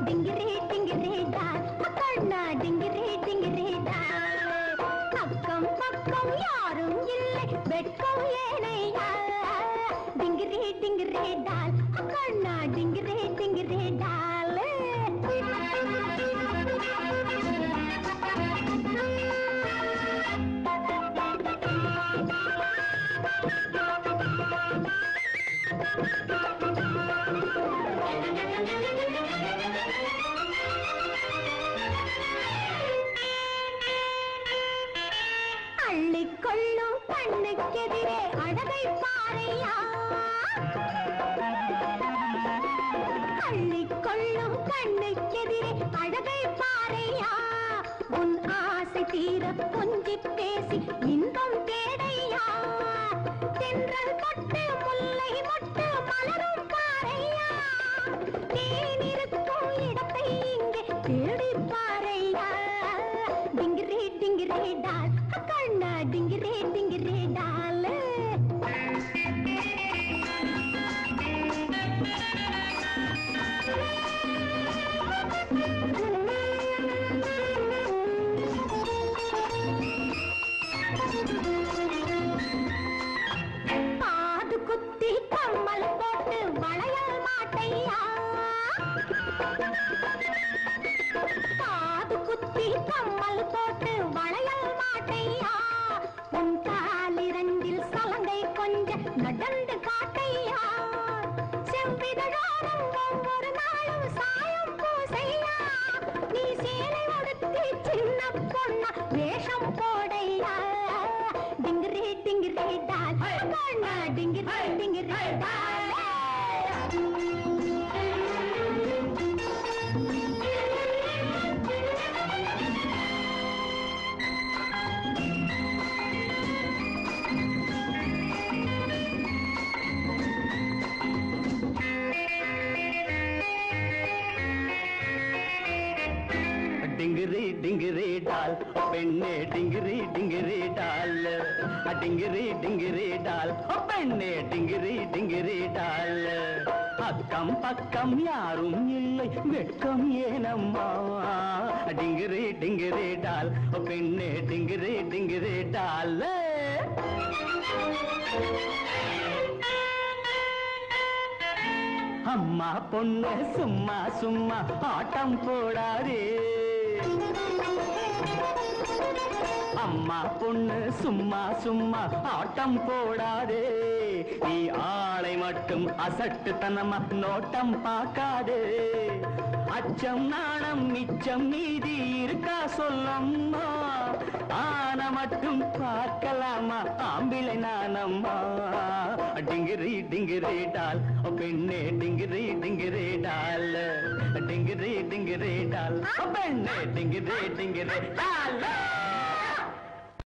டிங்கிரி டிங்கிரி டால் கண்ணா டிங்கிரி டிங்கிரி டால் அக்கம் பக்கம் யாரும் இல்லை வெட்கம் ஏனையா டிங்கிரி டிங்கிரி டால் கண்ணா டிங்கிரி டிங்கிரி டால் அள்ளிக்கொள்ளும் கண்ணுக்கெதிரே அழகை பாறையா அள்ளிக்கொள்ளும் கண்ணுக்கெதிரே அழகை பாறையா உன் ஆசை தீர கொஞ்சி பேசி இன்பம் தேடையா தென்றல் தொட்டு முல்லை மொட்டு மலரும் பாறையா தேன் இருக்கும் இடத்தை இங்கே தேடி பாறையா டிங்கிரி டிங்கிரி டால் கண்ணா டிங்கிரி டிங்கிரி டால் காது குத்தி கம்மல் போட்டு வளையல் மாட்டையா காது குத்தி கம்மல் போட்டு வளையல் மாட்டையா உன் காலிரண்டில் சலங்கை கொஞ்ச நடந்து காட்டையா செவ்விதழோரம் ஒவ்வொரு நாளும் சாயம் பூசையா நீ சேலை உடுத்தி சின்ன பொண்ணா வேஷம் போடையா டிங்கிரி டிங்கிரி டால் கண்ணா டிங்கிரி டிங்கிரி டால் டிங்கிரி டிங்கிரி டால் பெண்ணே டிங்கிரி டிங்கிரி டால் டிங்கிரி டிங்கிரி டால் பெண்ணே டிங்கிரி டிங்கிரி டால் அக்கம் பக்கம் யாரும் இல்லை வெட்கம் ஏனம்மா டிங்கிரி டிங்கிரி டால் பெண்ணே டிங்கிரி டிங்கிரி டால் அம்மா பொண்ணு சும்மா சும்மா ஆட்டம் போடாதே அம்மா பொண்ணு சும்மா சும்மா ஆட்டம் போடாதே நீ ஆளை மட்டும் அசட்டுத்தனமா நோட்டம் பார்க்காதே அச்சம் நாணம் மிச்சம் நீதி இருக்கா சொல்லம்மா ஆன மட்டும் பார்க்கலாமா ஆம்பிளை நானம்மா டிங்கிரி டிங்கிரி டால் பெண்ணே டிங்கிரி டிங்கிரி டால் டிங்கிரி டிங்கிரி டால் பெண்ணே டிங்கிரி டிங்கிரி டால்